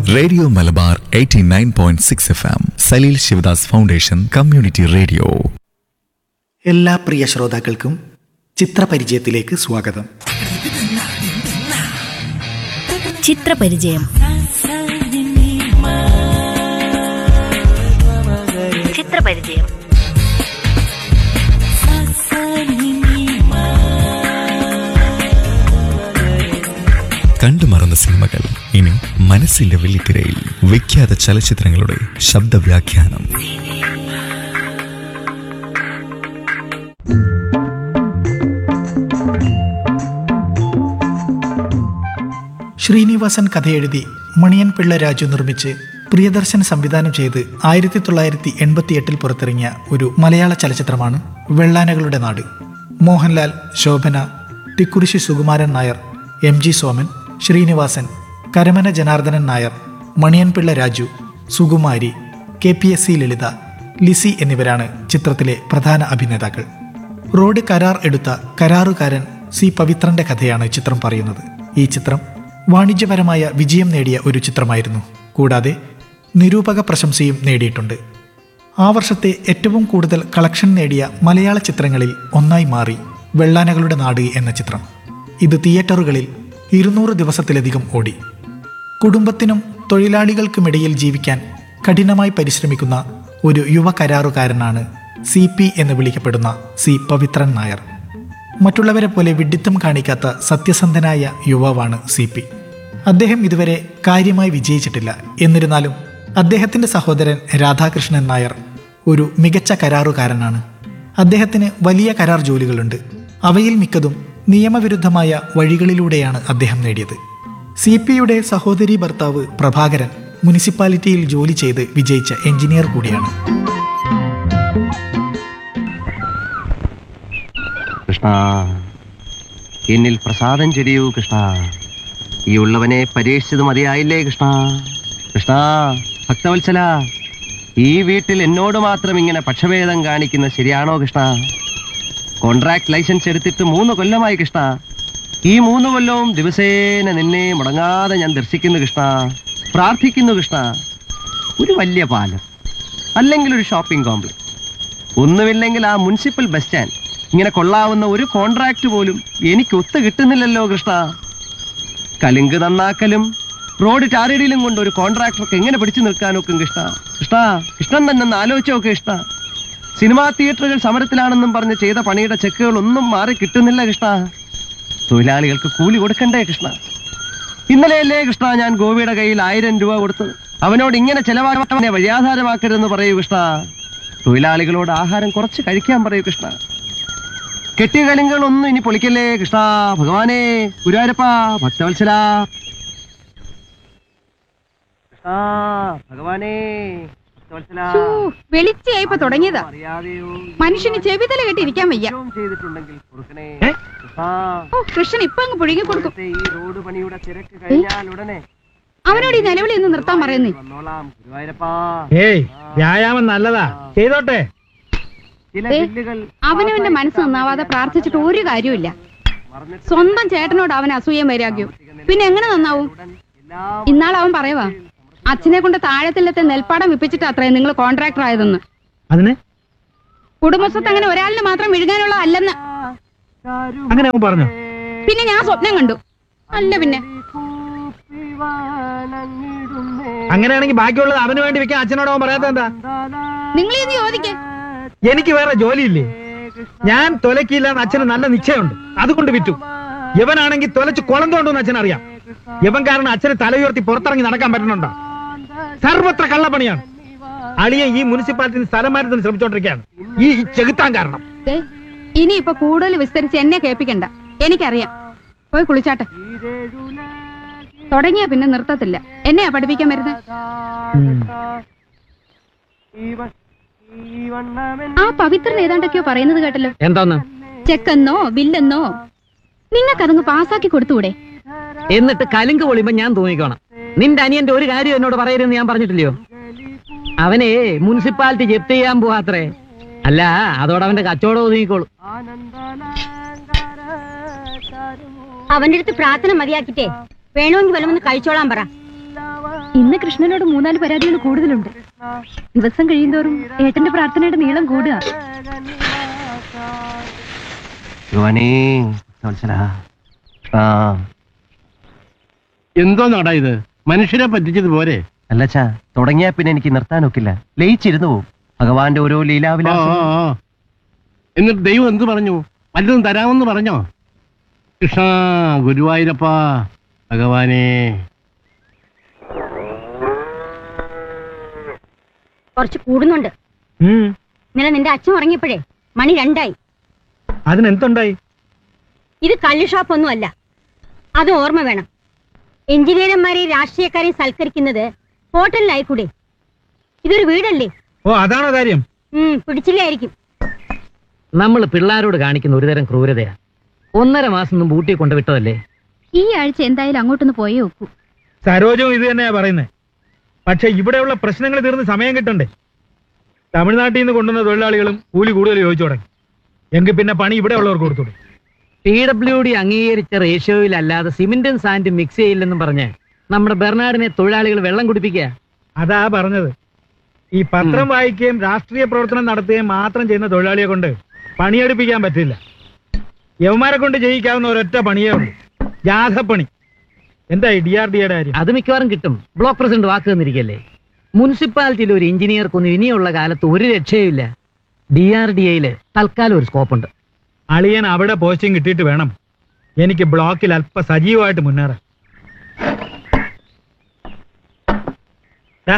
Radio Malabar 89.6 F M Saleel Shivadas foundation community radio എല്ലാ പ്രിയ ശ്രോതാക്കൾക്കും ചിത്രപരിചയത്തിലേക്ക് സ്വാഗതം ചിത്രപരിചയം ചിത്രപരിചയം കണ്ടു മറന്ന സിനിമകൾ ഇനി മനസ്സിന്റെ വെള്ളിത്തിരയിൽ വിഖ്യാത ചലച്ചിത്രങ്ങളുടെ ശബ്ദവ്യാഖ്യാനം ശ്രീനിവാസൻ കഥയെഴുതി മണിയൻ പിള്ള രാജു നിർമ്മിച്ച് പ്രിയദർശൻ സംവിധാനം ചെയ്ത് ആയിരത്തി തൊള്ളായിരത്തി എൺപത്തി എട്ടിൽ പുറത്തിറങ്ങിയ ഒരു മലയാള ചലച്ചിത്രമാണ് വെള്ളാനകളുടെ നാട് Mohanlal Shobana Thikkurissy Sukumaran Nair M G Soman Sreenivasan Karamana Janardanan Nair Maniyan Pillai Raju Sukumari K P S C Lalitha Lissy എന്നിവരാണ് ചിത്രത്തിലെ പ്രധാന അഭിനേതാക്കൾ റോഡ് കരാർ എടുത്ത കരാറുകാരൻ സി പവിത്രന്റെ കഥയാണ് ചിത്രം പറയുന്നത് ഈ ചിത്രം വാണിജ്യപരമായ വിജയം നേടിയ ഒരു ചിത്രമായിരുന്നു കൂടാതെ നിരൂപക പ്രശംസയും നേടിയിട്ടുണ്ട് ആ വർഷത്തെ ഏറ്റവും കൂടുതൽ കളക്ഷൻ നേടിയ മലയാള ചിത്രങ്ങളിൽ ഒന്നായി മാറി വെള്ളാനകളുടെ നാട് എന്ന ചിത്രം ഇത് തിയേറ്ററുകളിൽ ഇരുന്നൂറ് ദിവസത്തിലധികം ഓടി കുടുംബത്തിനും തൊഴിലാളികൾക്കുമിടയിൽ ജീവിക്കാൻ കഠിനമായി പരിശ്രമിക്കുന്ന ഒരു യുവ കരാറുകാരനാണ് സി പി എന്ന് വിളിക്കപ്പെടുന്ന സി പവിത്രൻ നായർ മറ്റുള്ളവരെ പോലെ വിഡിത്തം കാണിക്കാത്ത സത്യസന്ധനായ യുവാവാണ് സി പി അദ്ദേഹം ഇതുവരെ കാര്യമായി വിജയിച്ചിട്ടില്ല എന്നിരുന്നാലും അദ്ദേഹത്തിന്റെ സഹോദരൻ രാധാകൃഷ്ണൻ നായർ ഒരു മികച്ച കരാറുകാരനാണ് അദ്ദേഹത്തിന് വലിയ കരാർ ജോലികളുണ്ട് അവയിൽ മിക്കതും നിയമവിരുദ്ധമായ വഴികളിലൂടെയാണ് അദ്ദേഹം നേടിയത് സി പിയുടെ സഹോദരി ഭർത്താവ് പ്രഭാകരൻ മുനിസിപ്പാലിറ്റിയിൽ ജോലി ചെയ്ത് വിജയിച്ച എഞ്ചിനീയർ കൂടിയാണ് കൃഷ്ണ എന്നിൽ പ്രസാദം ചൊരിയൂ കൃഷ്ണ ഈ ഉള്ളവനെ പരീക്ഷിച്ചത് മതിയായില്ലേ കൃഷ്ണ കൃഷ്ണ ഭക്തവത്സല ഈ വീട്ടിൽ എന്നോട് മാത്രം ഇങ്ങനെ പക്ഷഭേദം കാണിക്കുന്നത് ശരിയാണോ കൃഷ്ണ കോൺട്രാക്ട് ലൈസൻസ് എടുത്തിട്ട് മൂന്ന് കൊല്ലമായി കൃഷ്ണ ഈ മൂന്ന് കൊല്ലവും ദിവസേന നിന്നെ മുടങ്ങാതെ ഞാൻ ദർശിക്കുന്നു കൃഷ്ണ പ്രാർത്ഥിക്കുന്നു കൃഷ്ണ ഒരു വലിയ പാലം അല്ലെങ്കിൽ ഒരു ഷോപ്പിംഗ് കോംപ്ലക്സ് ഒന്നുമില്ലെങ്കിൽ ആ മുനിസിപ്പൽ ബസ് സ്റ്റാൻഡ് ഇങ്ങനെ കൊള്ളാവുന്ന ഒരു കോൺട്രാക്ട് പോലും എനിക്ക് ഒത്തു കിട്ടുന്നില്ലല്ലോ കൃഷ്ണ കലുങ്ക് നന്നാക്കലും റോഡ് ടാറിടിയിലും കൊണ്ട് ഒരു കോൺട്രാക്ടർക്ക് എങ്ങനെ പിടിച്ചു നിൽക്കാനൊക്കും കൃഷ്ണ കൃഷ്ണ കൃഷ്ണൻ തന്നെ ഒന്ന് ആലോചിച്ച് നോക്ക് കൃഷ്ണ സിനിമാ തിയേറ്ററുകൾ സമരത്തിലാണെന്നും പറഞ്ഞ് ചെയ്ത പണിയുടെ ചെക്കുകൾ ഒന്നും മാറി കിട്ടുന്നില്ല കൃഷ്ണ തൊഴിലാളികൾക്ക് കൂലി കൊടുക്കണ്ടേ കൃഷ്ണ ഇന്നലെയല്ലേ കൃഷ്ണ ഞാൻ ഗോപിയുടെ കയ്യിൽ ആയിരം രൂപ കൊടുത്തത് അവനോട് ഇങ്ങനെ ചെലവാക്കാനെ വഴിയാധാരമാക്കരുതെന്ന് പറയൂ കൃഷ്ണ തൊഴിലാളികളോട് ആഹാരം കുറച്ച് കഴിക്കാൻ പറയൂ കൃഷ്ണ കെട്ടിയ കലിങ്കളൊന്നും ഇനി പൊളിക്കല്ലേ കൃഷ്ണ ഭഗവാനെ ഗുരുവായൂരപ്പ ഭക്തവത്സല കൃഷ്ണ ഭഗവാനെ ഭക്തവത്സല ശ്ശൂ, വെളിച്ചയായിപ്പോ തുടങ്ങിയതാ അറിയാതെയോ മനുഷ്യന് ചെവിതല കെട്ടി ഇരിക്കാൻ വയ്യ കുറ്റവും ചെയ്തിട്ടുണ്ടെങ്കിൽ കൊടുക്കണേ കൃഷ്ണ ഓ കൃഷ്ണൻ ഇപ്പൊ അങ്ങ് പുഴുങ്ങി കൊടുക്കും ഇവിടുത്തെ ഈ റോഡ് പണിയുടെ തിരക്ക് കഴിഞ്ഞാൽ ഉടനെ അവനോട് ഈ നിലവിളി ഒന്ന് നിർത്താൻ പറയുന്നേ വന്നോളാം ഗുരുവായൂരപ്പാ ഏയ് വ്യായാമം നല്ലതാ ചെയ്തോട്ടെ ചില ദേ, ബില്ലുകൾ അവനവന്റെ മനസ്സ് നന്നാവാതെ പ്രാർത്ഥിച്ചിട്ട് ഒരു കാര്യമില്ല സ്വന്തം ചേട്ടനോട് അവൻ അസൂയം വൈരാഗ്യം പിന്നെ എങ്ങനെ നന്നാവും എല്ലാം ഇന്നാൾ അവൻ പറയുവാ അച്ഛനെ കൊണ്ട് താഴത്തിലത്തെ നെൽപ്പാടം വിപ്പിച്ചിട്ട് അത്രയും നിങ്ങൾ കോൺട്രാക്ടർ ആയതെന്ന് അതിന് കുടുംബസ്വത്ത് അങ്ങനെ ഒരാളിന് മാത്രം വിഴുകാനുള്ള അല്ലെന്ന് അങ്ങനെ അവൻ പറഞ്ഞു പിന്നെ ഞാൻ സ്വപ്നം കണ്ടു അല്ല പിന്നെ അങ്ങനെയാണെങ്കിൽ ബാക്കിയുള്ളത് അവന് വേണ്ടി വെക്കാൻ അച്ഛനോട് അവൻ പറയാത്ത എന്താ നിങ്ങൾ ഇന്ന് ചോദിക്കേ എനിക്ക് വേറെ ജോലിയില്ലേ ഞാൻ തൊലക്കില്ല എന്ന് അച്ഛന് നല്ല നിശ്ചയമുണ്ട് അതുകൊണ്ട് വിറ്റു ഇവനാണെങ്കിൽ തൊലച്ച് കുളം തോണ്ടെന്ന് അച്ഛൻ അറിയാം ഇവൻ കാരണം അച്ഛന് തല ഉയർത്തി പുറത്തിറങ്ങി നടക്കാൻ പറ്റുന്നുണ്ടോ സർവത്ര കള്ളപ്പണിയാണ് അളിയൻ ഈ മുനിസിപ്പാലിറ്റി സ്ഥലം മാറ്റത്തിന് ശ്രമിച്ചോണ്ടിരിക്കുകയാണ് ഈ ചെകുത്താൻ കാരണം ദേ, ഇനി ഇപ്പൊ കൂടുതൽ വിസ്തരിച്ച് എന്നെ കേൾപ്പിക്കണ്ട എനിക്കറിയാം പോയി കുളിച്ചാട്ടെ തുടങ്ങിയ പിന്നെ നിർത്തത്തില്ല എന്നെയാ പഠിപ്പിക്കാൻ വരുന്നത് ആ പവിത്രൻ ഏതാണ്ടൊക്കെയോ പറയുന്നത് കേട്ടല്ലോ എന്താന്ന് ചെക്കെന്നോ ബില്ലെന്നോ നിങ്ങൾക്കതങ്ങ് പാസ്സാക്കി കൊടുത്തൂടെ എന്നിട്ട് കലുങ്ക് പൊളിയുമ്പോ ഞാൻ തോന്നിക്കോണം നിന്റെ അനിയന്റെ ഒരു കാര്യം എന്നോട് പറയരുതെന്ന് ഞാൻ പറഞ്ഞിട്ടില്ലയോ അവനെ മുനിസിപ്പാലിറ്റി ജപ്തി ചെയ്യാൻ പോവാത്രേ അല്ല അതോടെ അവന്റെ കച്ചവടം ഒതുങ്ങിക്കോളും അവന്റെ അടുത്ത് പ്രാർത്ഥന മതിയാക്കിട്ടേ വേണമെങ്കിൽ വല്ലമൊന്ന് കഴിച്ചോളാൻ പറ ഇന്ന് കൃഷ്ണനോട് മൂന്നാല് പരാതികൾ കൂടുതലുണ്ട് ദിവസം കഴിയുന്തോറും ഏട്ടന്റെ പ്രാർത്ഥനയുടെ നീളം കൂടുക ഭഗവാനേ ഭക്തവത്സല ആ എന്തോ നടാ ഇത് മനുഷ്യരെ പറ്റിച്ചത് പോരെ അല്ലച്ചാ തുടങ്ങിയാ പിന്നെ എനിക്ക് നിർത്താനൊക്കില്ല ലയിച്ചിരുന്നു പോവും ഭഗവാന്റെ ഓരോ ആ, ആ, ലീലാവിലാസം ആ. എന്നിട്ട് ദൈവം എന്ത് പറഞ്ഞു വല്ലതും തരാമെന്ന് പറഞ്ഞോ കൃഷ്ണ ഗുരുവായൂരപ്പ ഭഗവാനേ കുറച്ച് കൂടുന്നുണ്ട് ഉം. ഇന്നലെ നിന്റെ അച്ഛൻ ഉറങ്ങിയപ്പോഴേ മണി രണ്ടായി അതിനെന്തുണ്ടായി ഇത് കള്ളു ഷോപ്പ് ഒന്നും അല്ല അത് ഓർമ്മ വേണം എഞ്ചിനീയർമാരെയും രാഷ്ട്രീയക്കാരെയും സൽക്കരിക്കുന്നത് ഹോട്ടലിലായിക്കൂടെ ഇതൊരു വീടല്ലേ ഓ അതാണോ കാര്യം ഉം പിടിച്ചില്ലായിരിക്കും നമ്മൾ പിള്ളാരോട് കാണിക്കുന്ന ഒരുതരം ക്രൂരതയാ ഒന്നര മാസം മുമ്പ് ഊട്ടി കൊണ്ടുവിട്ടതല്ലേ ഈ ആഴ്ച എന്തായാലും അങ്ങോട്ടൊന്ന് പോയേ ഒക്കൂ സരോജവും ഇത് തന്നെയാ പറയുന്നത് പക്ഷെ ഇവിടെയുള്ള പ്രശ്നങ്ങൾ തീർന്ന് സമയം കിട്ടണ്ടേ തമിഴ്നാട്ടിൽ നിന്ന് കൊണ്ടുവന്ന തൊഴിലാളികളും കൂലി കൂടുതൽ ചോദിച്ചു തുടങ്ങി എങ്കിൽ പിന്നെ പണി ഇവിടെ ഉള്ളവർക്ക് കൊടുത്തു പി ഡബ്ല്യു ഡി അംഗീകരിച്ച റേഷ്യോയിലല്ലാതെ സിമെന്റും സാൻഡും മിക്സ് ചെയ്യില്ലെന്നും പറഞ്ഞ് നമ്മുടെ ബെർണാഡിനെ തൊഴിലാളികൾ വെള്ളം കുടിപ്പിക്കുക അതാ പറഞ്ഞത് ഈ പത്രം വായിക്കുകയും രാഷ്ട്രീയ പ്രവർത്തനം നടത്തുകയും മാത്രം ചെയ്യുന്ന തൊഴിലാളിയെ കൊണ്ട് പണിയെടുപ്പിക്കാൻ പറ്റില്ല യവന്മാരെ കൊണ്ട് ചെയ്യിക്കാവുന്ന ഒരൊറ്റ പണിയേ ഉള്ളൂ ജാഥപ്പണി എന്തായി ഡി ആർ ഡിയുടെ കാര്യം അത് മിക്കവാറും കിട്ടും ബ്ലോക്ക് പ്രസിഡന്റ് വാക്ക് തന്നിരിക്കല്ലേ മുനിസിപ്പാലിറ്റിയിൽ ഒരു എഞ്ചിനീയർക്കൊന്നും ഇനിയുള്ള കാലത്ത് ഒരു രക്ഷയുമില്ല ഡി ആർ ഡി എയില് തൽക്കാലം ഒരു സ്കോപ്പുണ്ട് അളിയൻ അവിടെ പോസ്റ്റിംഗ് കിട്ടിയിട്ട് വേണം എനിക്ക് ബ്ലോക്കിൽ അല്പ സജീവമായിട്ട് മുന്നേറാൻ ദാ,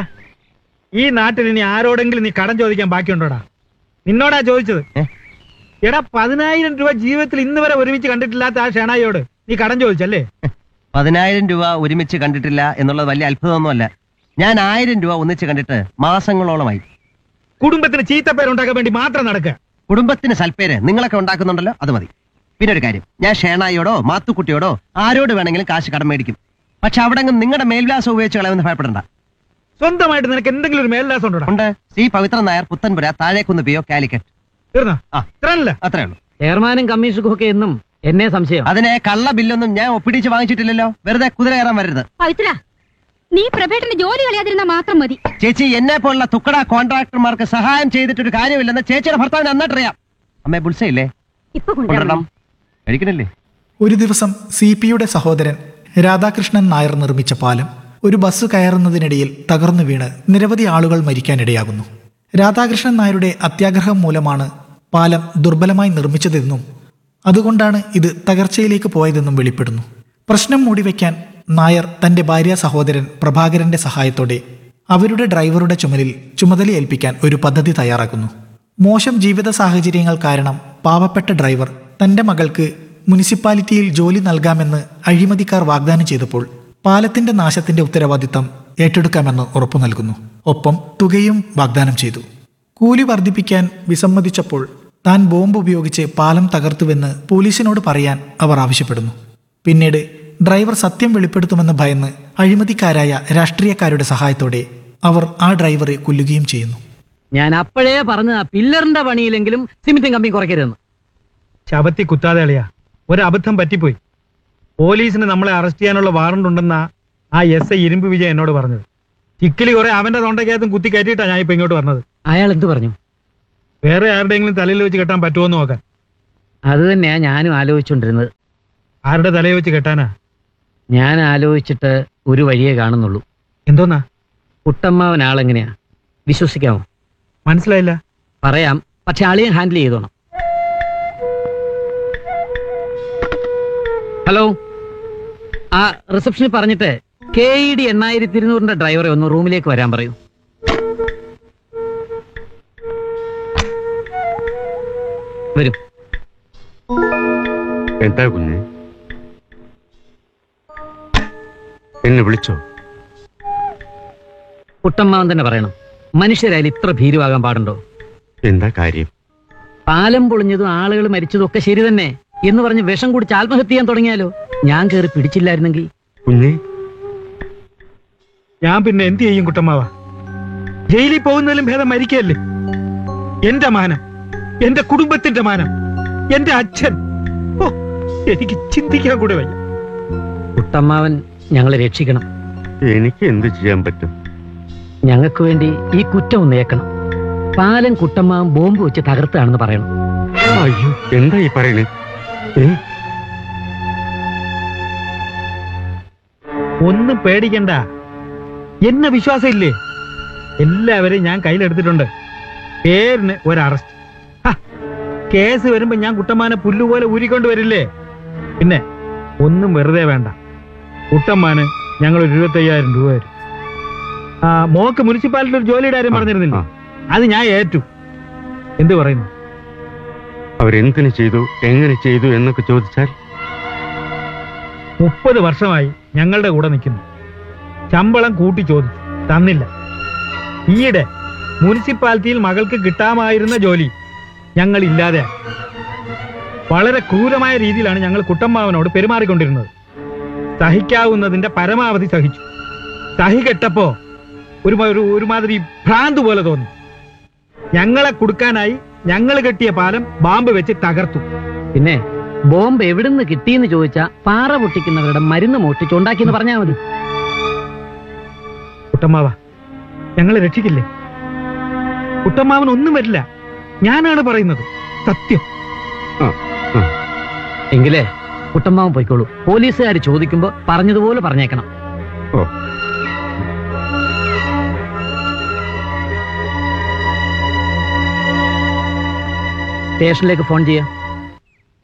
ഈ നാട്ടിൽ ഇനി ആരോടെങ്കിലും നീ കടം ചോദിക്കാൻ ബാക്കിയുണ്ടോടാ നിന്നോടാ ചോദിച്ചത് ഏ? എടാ പതിനായിരം രൂപ ജീവിതത്തിൽ ഇന്ന് വരെ ഒരുമിച്ച് കണ്ടിട്ടില്ലാത്ത ആ ഷെണായിയോട് നീ കടം ചോദിച്ചല്ലേ പതിനായിരം രൂപ ഒരുമിച്ച് കണ്ടിട്ടില്ല എന്നുള്ളത് വലിയ അത്ഭുതമൊന്നുമല്ല ഞാൻ ആയിരം രൂപ ഒന്നിച്ച് കണ്ടിട്ട് മാസങ്ങളോളമായി കുടുംബത്തിന് ചീത്തപ്പേരുണ്ടാക്കാൻ വേണ്ടി മാത്രം നടക്കുക കുടുംബത്തിന് സൽപ്പേര് നിങ്ങളൊക്കെ ഉണ്ടാക്കുന്നുണ്ടല്ലോ അത് മതി പിന്നെ ഒരു കാര്യം ഞാൻ ഷേണായിയോടോ മാത്തുക്കുട്ടിയോടോ ആരോട് വേണമെങ്കിലും കാശ് കടം മേടിക്കും പക്ഷെ അവിടെ നിങ്ങളുടെ മേൽവിലാസം ഉപയോഗിച്ച് കളയുമെന്ന് ഭയപ്പെടണ്ട സ്വന്തമായിട്ട് നിനക്ക് എന്തെങ്കിലും ഒരു മേൽലാസം ഉണ്ടോടാ ഉണ്ട് C Pavithran Nair Puthanpura Thazhekkunnu P O Calicut തീർന്നോ ആ. ഇത്രല്ല അത്രേ ഉള്ളൂ ചെയർമാനും കമ്മീഷനും ഒക്കെ എന്നും എന്നെ സംശയം അതിനെ കള്ള ബില്ലൊന്നും ഞാൻ ഒപ്പിടിച്ച് വാങ്ങിച്ചിട്ടില്ലല്ലോ വെറുതെ കുതിര കയറാൻ വരരുത് പവിത്ര നീ പ്രഭേട്ടന്റെ ജോലി കളയാതിരുന്നാ മാത്രം മതി ചേച്ചി എന്നെ പോലുള്ള തുക്കട കോൺട്രാക്ടർമാർക്ക് സഹായം ചെയ്തിട്ടൊരു കാര്യമില്ലെന്ന് ചേച്ചിയുടെ ഭർത്താവിന് നന്നായിട്ടറിയാം അമ്മേ ബുൾസയില്ലേ ഇപ്പൊ കൊണ്ടുവരണം കഴിക്കണില്ലേ ഒരു ദിവസം സി പിയുടെ സഹോദരൻ രാധാകൃഷ്ണൻ നായർ നിർമ്മിച്ച പാലം ഒരു ബസ് കയറുന്നതിനിടയിൽ തകർന്നു വീണ് നിരവധി ആളുകൾ മരിക്കാനിടയാകുന്നു രാധാകൃഷ്ണൻ നായരുടെ അത്യാഗ്രഹം മൂലമാണ് പാലം ദുർബലമായി നിർമ്മിച്ചതെന്നും അതുകൊണ്ടാണ് ഇത് തകർച്ചയിലേക്ക് പോയതെന്നും വെളിപ്പെടുന്നു പ്രശ്നം മൂടിവെക്കാൻ നായർ തന്റെ ഭാര്യ സഹോദരൻ പ്രഭാകരന്റെ സഹായത്തോടെ അവരുടെ ഡ്രൈവറുടെ ചുമലിൽ ചുമതലയേൽപ്പിക്കാൻ ഒരു പദ്ധതി തയ്യാറാക്കുന്നു മോശം ജീവിത സാഹചര്യങ്ങൾ കാരണം പാവപ്പെട്ട ഡ്രൈവർ തന്റെ മകൾക്ക് മുനിസിപ്പാലിറ്റിയിൽ ജോലി നൽകാമെന്ന് അഴിമതിക്കാർ വാഗ്ദാനം ചെയ്തപ്പോൾ പാലത്തിന്റെ നാശത്തിന്റെ ഉത്തരവാദിത്തം ഏറ്റെടുക്കാമെന്ന് ഉറപ്പു നൽകുന്നു ഒപ്പം തുകയും വാഗ്ദാനം ചെയ്തു കൂലി വർദ്ധിപ്പിക്കാൻ വിസമ്മതിച്ചപ്പോൾ താൻ ബോംബ് ഉപയോഗിച്ച് പാലം തകർത്തുവെന്ന് പോലീസിനോട് പറയാൻ അവർ ആവശ്യപ്പെടുന്നു പിന്നീട് ഡ്രൈവർ സത്യം വെളിപ്പെടുത്തുമെന്ന് ഭയന്ന് അഴിമതിക്കാരായ രാഷ്ട്രീയക്കാരുടെ സഹായത്തോടെ അവർ ആ ഡ്രൈവറെ കൊല്ലുകയും ചെയ്യുന്നു ഞാൻ അപ്പോഴേ പറഞ്ഞ പില്ലറിന്റെ പണിയിലെങ്കിലും സിമെന്റും കമ്പി കുറയ്ക്കരുതെന്ന് ശബത്തി കുത്താതെ അളിയാ ഒരു അബദ്ധം പറ്റിപ്പോയി പോലീസിന് നമ്മളെ അറസ്റ്റ് ചെയ്യാനുള്ള വാറണ്ട് ഉണ്ടെന്ന ആ എസ് ഐ ഇരുമ്പ് വിജയ് എന്നോട് പറഞ്ഞത് ചിക്കിലി കുറെ അവന്റെ തൊണ്ടയ്ക്കകത്തും കുത്തി കയറ്റിയിട്ടാ ഞാൻ ഇപ്പൊ ഇങ്ങോട്ട് വന്നത് അയാൾ എന്ത് പറഞ്ഞു വേറെ ആരുടെയെങ്കിലും തലയിൽ വെച്ച് കെട്ടാൻ പറ്റുമോ എന്ന് നോക്കാൻ അത് തന്നെയാ ഞാനും ആലോചിച്ചുകൊണ്ടിരുന്നത് ആരുടെ തലയിൽ വെച്ച് കെട്ടാനാ ഞാൻ ആലോചിച്ചിട്ട് ഒരു വഴിയേ കാണുന്നുള്ളൂ എന്തോന്നാ കുട്ടമ്മാവൻ ആളെങ്ങനെയാ വിശ്വസിക്കാമോ മനസ്സിലായില്ല പറയാം പക്ഷെ ആളിയെ ഹാൻഡിൽ ചെയ്തോണം ഹലോ ആ റിസപ്ഷനിൽ പറഞ്ഞിട്ട് കെ ഇ ഡി എണ്ണായിരത്തി ഇരുന്നൂറിന്റെ ഡ്രൈവറെ ഒന്ന് റൂമിലേക്ക് വരാൻ പറയൂ വരും എന്താ കുഞ്ഞെ എന്നെ വിളിച്ചോ കുട്ടമ്മാവൻ തന്നെ പറയണം മനുഷ്യരായാലും ഇത്ര ഭീരുവാകാൻ പാടുണ്ടോ എന്താ കാര്യം പാലം പൊളിഞ്ഞതും ആളുകൾ മരിച്ചതും ഒക്കെ ശരി തന്നെ എന്ന് പറഞ്ഞ് വിഷം കുടിച്ച് ആത്മഹത്യ ചെയ്യാൻ തുടങ്ങിയാലോ ഞാൻ കയറി പിടിച്ചില്ലായിരുന്നെങ്കിൽ കുഞ്ഞെ ഞാൻ പിന്നെ എന്ത് ചെയ്യും കുട്ടമ്മാവ ജയിലിൽ പോകുന്നതിലും ഭേദം മരിക്കല്ലേ എന്റെ മാനം എന്റെ കുടുംബത്തിന്റെ മാനം എന്റെ അച്ഛൻ ഓ എനിക്ക് ചിന്തിക്കാൻ കൂടെ വയ്യ കുട്ടമ്മാവൻ ഞങ്ങളെ രക്ഷിക്കണം എനിക്ക് എന്ത് ചെയ്യാൻ പറ്റും ഞങ്ങൾക്ക് വേണ്ടി ഈ കുറ്റം ഒന്ന് ഏക്കണം പാലം കുട്ടമ്മാവും ബോംബ് വെച്ച് തകർത്താണെന്ന് പറയണം അയ്യോ എന്താ ഈ പറയുന്നത് ഏ ഒന്നും പേടിക്കണ്ട എന്നെ വിശ്വാസം ഇല്ലേ എല്ലാവരെയും ഞാൻ കയ്യിലെടുത്തിട്ടുണ്ട് പേരിന് ഒരു അറസ്റ്റ് ഹ, കേസ് വരുമ്പോ ഞാൻ കുട്ടമ്മാനെ പുല്ലുപോലെ ഊരിക്കൊണ്ട് വരില്ലേ പിന്നെ ഒന്നും വെറുതെ വേണ്ട കുട്ടമ്മാന് ഞങ്ങൾ ഒരു ഇരുപത്തയ്യായിരം രൂപ തരും ആ മോക്ക് മുനിസിപ്പാലിറ്റി ഒരു ജോലിയുടെ കാര്യം ആ, പറഞ്ഞിരുന്നില്ല ആ. അത് ഞാൻ ഏറ്റു എന്ത് പറയുന്നു അവരെന്തിനു ചെയ്തു എങ്ങനെ ചെയ്തു എന്നൊക്കെ ചോദിച്ചാൽ മുപ്പത് വർഷമായി ഞങ്ങളുടെ കൂടെ നിൽക്കുന്നു ശമ്പളം കൂട്ടി ചോദിച്ചു തന്നില്ല ഈയിടെ മുനിസിപ്പാലിറ്റിയിൽ മകൾക്ക് കിട്ടാമായിരുന്ന ജോലി ഞങ്ങൾ ഇല്ലാതെ വളരെ ക്രൂരമായ രീതിയിലാണ് ഞങ്ങൾ കുട്ടമ്മാവനോട് പെരുമാറിക്കൊണ്ടിരുന്നത് സഹിക്കാവുന്നതിന്റെ പരമാവധി സഹിച്ചു സഹി കെട്ടപ്പോ ഒരു ഒരു ഒരുമാതിരി ഭ്രാന്ത് പോലെ തോന്നി ഞങ്ങളെ കൊടുക്കാനായി ഞങ്ങൾ കെട്ടിയ പാലം ബാമ്പ് വെച്ച് തകർത്തു പിന്നെ ബോംബ് എവിടുന്ന് കിട്ടിയെന്ന് ചോദിച്ചാ പാറ പൊട്ടിക്കുന്നവരുടെ മരുന്ന് മോഷ്ടിച്ചുണ്ടാക്കിയെന്ന് പറഞ്ഞാൽ മതി കുട്ടമ്മാവ ഞങ്ങളെ രക്ഷിക്കില്ലേ കുട്ടമ്മാവൻ ഒന്നും വരില്ല ഞാനാണ് പറയുന്നത് സത്യം എങ്കിലേ കുട്ടമ്മാവൻ പോയിക്കോളൂ പോലീസുകാർ ചോദിക്കുമ്പോ പറഞ്ഞതുപോലെ പറഞ്ഞേക്കണം ഓ സ്റ്റേഷനിലേക്ക് ഫോൺ ചെയ്യാം